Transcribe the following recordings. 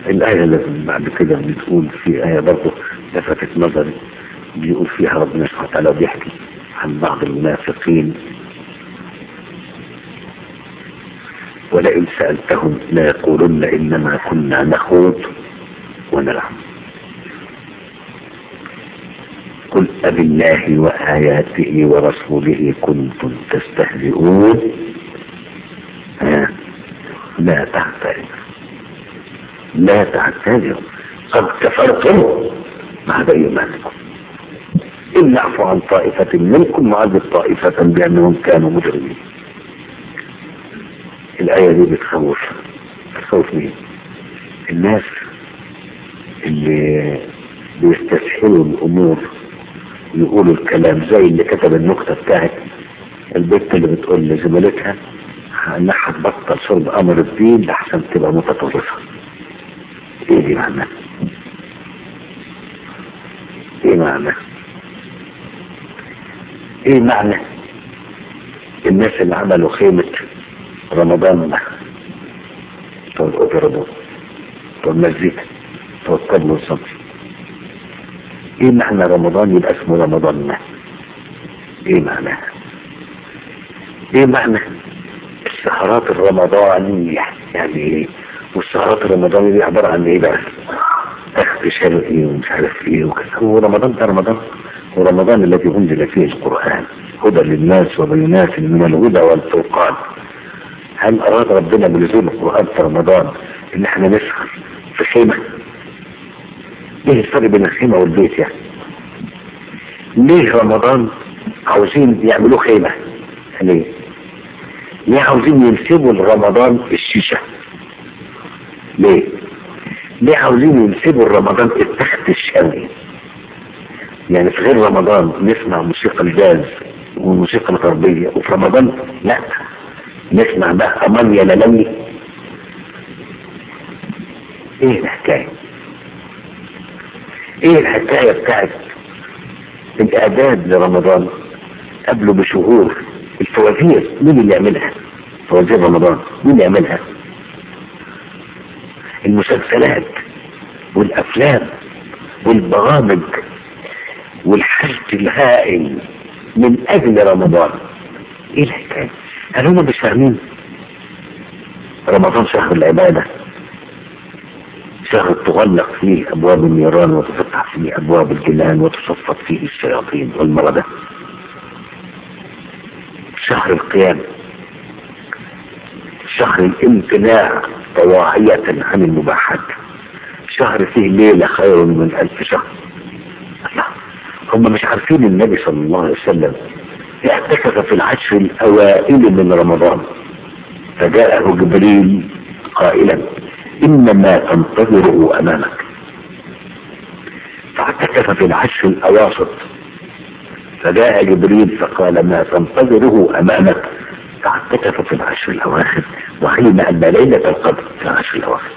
الآية اللي بعد كده بتقول في آية برضه لفتت نظري بيقول فيها ربنا سبحانه وتعالى بيحكي عن بعض المنافقين ولئن سألتهم لا يقولن إنما كنا نخوض ونلعب قل أبالله وآياته ورسوله كنتم تستهزئون ها لا تعتذروا لا تعتذروا قد كفرتم بعد إيمانكم إن نعفو عن طائفة منكم نعذب طائفة بأنهم كانوا مجرمين الآية دي بتخوف بتخوف مين الناس اللي بيستسهلوا الأمور يقولوا الكلام زي اللي كتب النكتة بتاعت البنت اللي بتقول لزميلتها انها هتبطل شرب امر الدين لحسن تبقى متطرفة ايه دي معناه ايه معنى ايه معنى الناس اللي عملوا خيمة رمضان ده بتوع الاوبرا بتوع المزيكا بتوع الطبل والصبر ايه معنى رمضان يبقى اسمه رمضان ده ايه معناها ايه معنى السهرات الرمضانية يعني ايه والسهرات الرمضانية دي عبارة عن ايه بقى تخت شرقي ومش عارف ايه وكذا هو رمضان ده رمضان هو رمضان الذي انزل فيه القرآن هدى للناس وبينات من الهدى والفرقان هل اراد ربنا بنزول القرآن في رمضان ان احنا نسهر في خيمة ايه الفرق بين الخيمة والبيت يعني ليه رمضان عاوزين يعملوا خيمة ليه ليه عاوزين ينسبوا لرمضان الشيشة ليه ليه عاوزين ينسبوا لرمضان التخت الشرقي يعني في غير رمضان نسمع موسيقى الجاز والموسيقى الغربية وفي رمضان لا نسمع بقى أمان يا للوي ايه الحكاية ايه الحكاية بتاعت الاعداد لرمضان قبله بشهور الفوازير مين اللي يعملها فوازير رمضان مين اللي يعملها المسلسلات والافلام والبرامج والحشد الهائل من اجل رمضان ايه الحكايه هل هم مش فاهمين رمضان شهر العباده شهر تغلق فيه ابواب النيران وتفتح فيه ابواب الجنان وتصفد فيه الشياطين والمردة شهر القيام شهر الامتناع طواعية عن المباحات شهر فيه ليلة خير من ألف شهر الله هم مش عارفين النبي صلى الله عليه وسلم اعتكف في العشر الأوائل من رمضان فجاءه جبريل قائلا إنما تنتظره أمامك فاعتكف في العشر الأواسط فجاء جبريل فقال ما تنتظره أمامك فاعتكف في العشر الأواخر وحين أن ليلة القدر في العشر الأواخر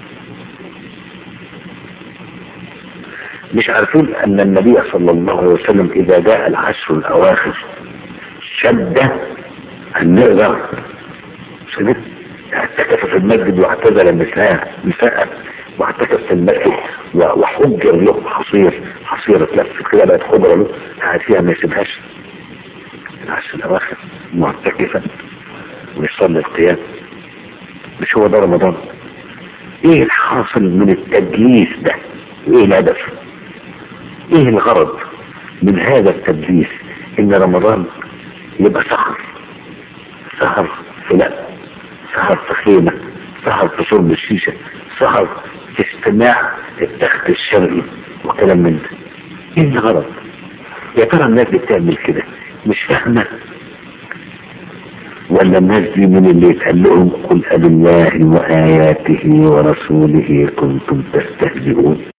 مش عارفين أن النبي صلى الله عليه وسلم إذا جاء العشر الأواخر شد النذر شدد اعتكف في المسجد واعتزل النساء نساء واعتكف في المسجد وحجر له حصير حصيرة لف كده بقت خضرة له قاعد فيها ما يسيبهاش العشر الأواخر معتكفا ويصلي القيام مش هو ده رمضان ايه الحاصل من التدليس ده ايه الهدف ايه الغرض من هذا التدليس ان رمضان يبقى سهر سهر في لا سهر في خيمة سهر في شرب الشيشة سهر في استماع التخت الشرقي وكلام من ده ايه الغرض يا ترى الناس دي بتعمل كده مش فاهمة ولا الناس دي من اللي يتقال لهم قل أبالله وآياته ورسوله كنتم تستهزئون